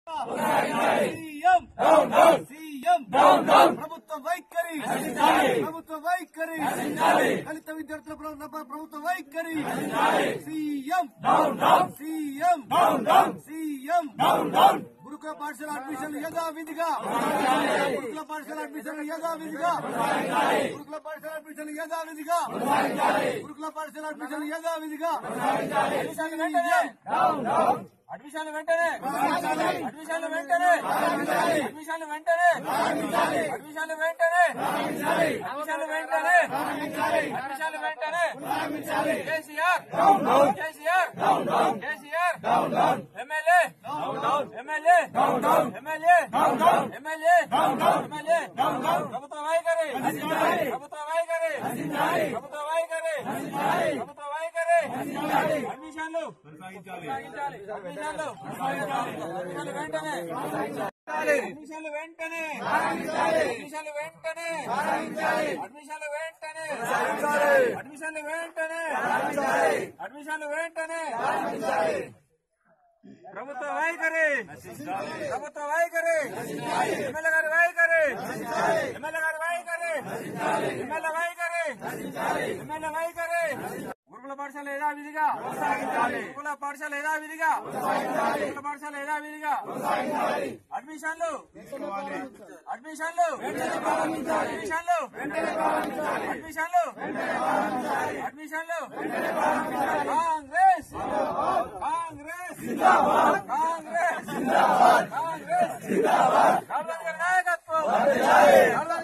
CM CM ప్రభుత్వ వైఖరి ప్రభుత్వ వైఖరి దళిత విద్యార్థుల ప్ర- ప్రభుత్వ వైఖరి సీఎం సీఎం సీఎం గురుకుల పాఠశాల అడ్మిషన్ యథావిధిగా గురుకుల పాఠశాల అడ్మిషన్ యథావిధిగా గురుకుల పాఠశాల అడ్మిషన్ యథావిధిగా గురుకుల పాఠశాల అడ్మిషన్ యథావిధిగా అడ్మిషన్ వెంటనే అడ్మిషన్ వెంటనే అడ్మిషన్ వెంటనే అడ్మిషన్ వెంటనే అడ్మిషన్ వెంటనే అడ్మిషన్ వెంటనే అడ్మిషన్ వెంటనే KCR KCR KCR MLA MLA MLA MLA MLA ప్రభుత్వ వైఖరి ప్రభుత్వ వైఖరి ప్రభుత్వ వైఖరి ప్రభుత్వ వైఖరి అడ్మిషన్లు కొనసాగించాలి అడ్మిషన్లు అడ్మిషన్లు వెంటనే అడ్మిషన్లు వెంటనే అడ్మిషన్లు వెంటనే అడ్మిషన్లు వెంటనే అడ్మిషన్లు వెంటనే అడ్మిషన్లు వెంటనే ప్రభుత్వ వైఖరి ప్రభుత్వ వైఖరి ఎమ్మెల్యే గారి వైఖరి ఎమ్మెల్యే గారి వైఖరి ఎమ్మెల్యే వైఖరి ఎమ్మెల్యే వైఖరి గురుకుల పాఠశాల యథావిధిగా గురుకుల పాఠశాల యథావిధిగా గురుకుల పాఠశాల యథావిధిగా అడ్మిషన్లు అడ్మిషన్లు అడ్మిషన్లు అడ్మిషన్లు అడ్మిషన్లు కాంగ్రెస్ కాంగ్రెస్ కాంగ్రెస్ కాంగ్రెస్ రాహుల్ గాంధీ గారి నాయకత్వం రాహుల్